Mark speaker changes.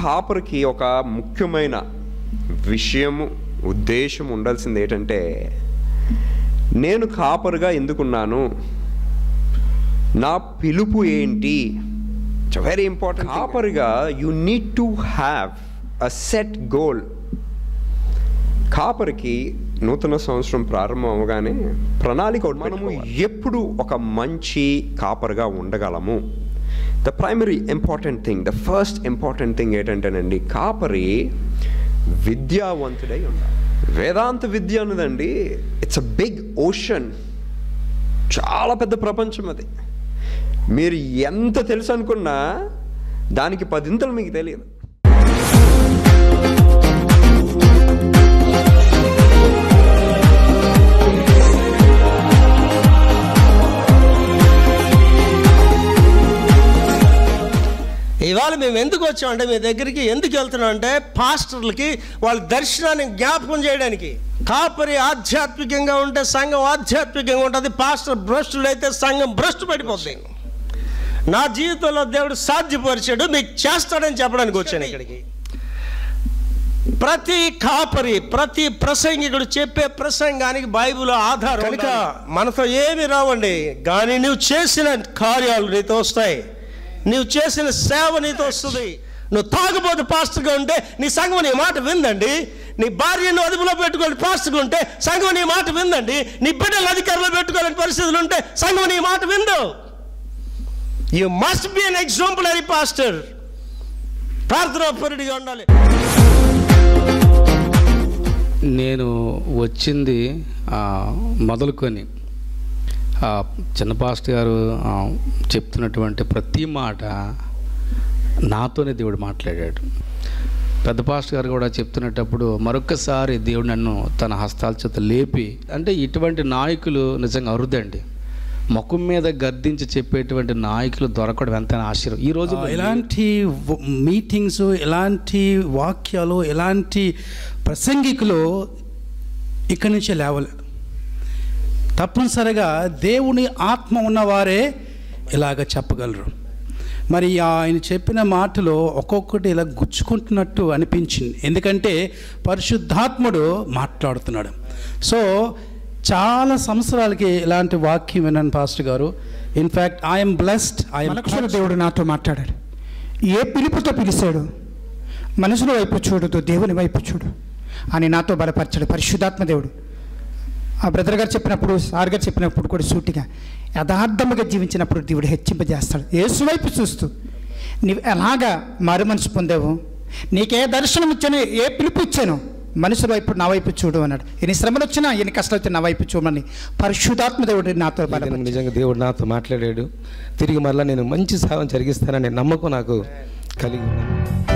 Speaker 1: కాపరికి ఒక ముఖ్యమైన విషయము ఉద్దేశం ఉండాల్సింది ఏంటంటే నేను కాపరిగా ఎందుకున్నాను నా పిలుపు ఏంటి ఇట్స్ వెరీ ఇంపార్టెంట్ కాపరిగా you need to have a set goal కాపరికి నూతన సంవత్సరం ప్రారంభం అవగానే ప్రణాళిక ఒకటి మనము ఎప్పుడు ఒక మంచి కాపరిగా ఉండగలము the primary important thing the first important thing ఏంటంటేనండి కాపరి విద్యావంతుడై ఉండాలి వేదాంత విద్య అన్నదండి ఇట్స్ అ బిగ్ ఓషన్ చాలా పెద్ద ప్రపంచం అది మీరు ఎంత తెలుసు అనుకున్నా దానికి పదింతలు మీకు తెలియదు
Speaker 2: ఇవాళ మేము ఎందుకు వచ్చామంటే మీ దగ్గరికి ఎందుకు వెళ్తున్నాం అంటే పాస్టర్లకి వాళ్ళ దర్శనాన్ని జ్ఞాపకం చేయడానికి కాపరి ఆధ్యాత్మికంగా ఉంటే సంఘం ఆధ్యాత్మికంగా ఉంటుంది పాస్టర్ భ్రష్టుడైతే సంఘం భ్రష్టు పడిపోతుంది నా జీవితంలో దేవుడు సాధ్యపరిచాడు మీకు చేస్తాడని చెప్పడానికి వచ్చాను ఇక్కడికి ప్రతి కాపరి ప్రతి ప్రసంగికుడు చెప్పే ప్రసంగానికి బైబిల్ ఆధారం కనుక మనతో ఏమి రావండి కానీ నువ్వు చేసిన కార్యాలు నీతో వస్తాయి నువ్వు చేసిన సేవ నీతో వస్తుంది నువ్వు తాగుబోతు పాస్టర్గా ఉంటే నీ సంఘం నీ మాట విందండి నీ భార్యను అదుపులో పెట్టుకోని పాస్టర్గా ఉంటే సంఘం నీ మాట విందండి నీ బిడ్డలు అధికారంలో పెట్టుకోలేని పరిస్థితులు ఉంటే సంఘం నీ మాట విందు you must be an exemplary pastor ప్రార్థనా పరుడిగా ఉండాలి
Speaker 3: నేను వచ్చింది ఆ, మొదలుకొని ఆ, చిన్న పాస్టర్ గారు ఆ, చెప్తున్నటువంటి ప్రతి మాట నాతోనే దేవుడు మాట్లాడాడు పెద్ద పాస్టర్ గారు కూడా చెప్తున్నప్పుడు మరొక్కసారి దేవుడు నన్ను తన హస్తాల చేత లేపి అంటే ఇటువంటి నాయకులు నిజంగా అరుదండి ముఖం మీద గద్దించి చెప్పేటువంటి నాయకులు దొరకడం ఎంతైనా ఆశ్చర్యం ఈ రోజు
Speaker 4: ఆ, ఎలాంటి వ- మీటింగ్స్ ఎలాంటి వాక్యాలు ఎలాంటి ప్రసంగికులు ఇక్కడి నుంచే లేవలేదు తప్పనిసరిగా దేవుని ఆత్మ ఉన్నవారే ఇలాగ చెప్పగలరు మరి ఆయన చెప్పిన మాటలు ఒక్కొక్కటి ఇలా గుచ్చుకుంటున్నట్టు అనిపించింది ఎందుకంటే పరిశుద్ధాత్ముడు మాట్లాడుతున్నాడు సో చాలా సంవత్సరాలకి ఇలాంటి వాక్యం విన్నాను పాస్టర్ గారు ఇన్ఫ్యాక్ట్ ఐఎమ్ బ్లెస్డ్
Speaker 5: మలక్షణ
Speaker 4: ఐఎమ్
Speaker 5: దేవుడు నాతో మాట్లాడాడు ఏ పిలుపుతో పిలిచాడు మనుషుల వైపు చూడదు దేవుని వైపు చూడు అని నాతో బలపరిచాడు పరిశుద్ధాత్మ దేవుడు ఆ బ్రదర్ గారు చెప్పినప్పుడు సార్ గారు చెప్పినప్పుడు కూడా సూటిగా యథార్థముగా జీవించినప్పుడు దేవుడు హెచ్చింపజేస్తాడు యేసు వైపు చూస్తూ నీవు ఎలాగా మారు మనసు పొందావు నీకే దర్శనం ఇచ్చాను ఏ పిలుపు ఇచ్చాను మనుషుల వైపు నా వైపు చూడు అన్నాడు ఎన్ని శ్రమలు వచ్చినా ఎన్ని కష్టాలు వచ్చినా నా వైపు చూడమని పరిశుద్ధాత్మ దేవుడు నాతో
Speaker 6: ఈ దినం
Speaker 5: బలపరిచాడు
Speaker 6: నిజంగా దేవుడు నాతో మాట్లాడాడు తిరిగి మరలా నేను మంచి సేవ జరిగిస్తాననే నమ్మకం నాకు కలిగి ఉన్నాను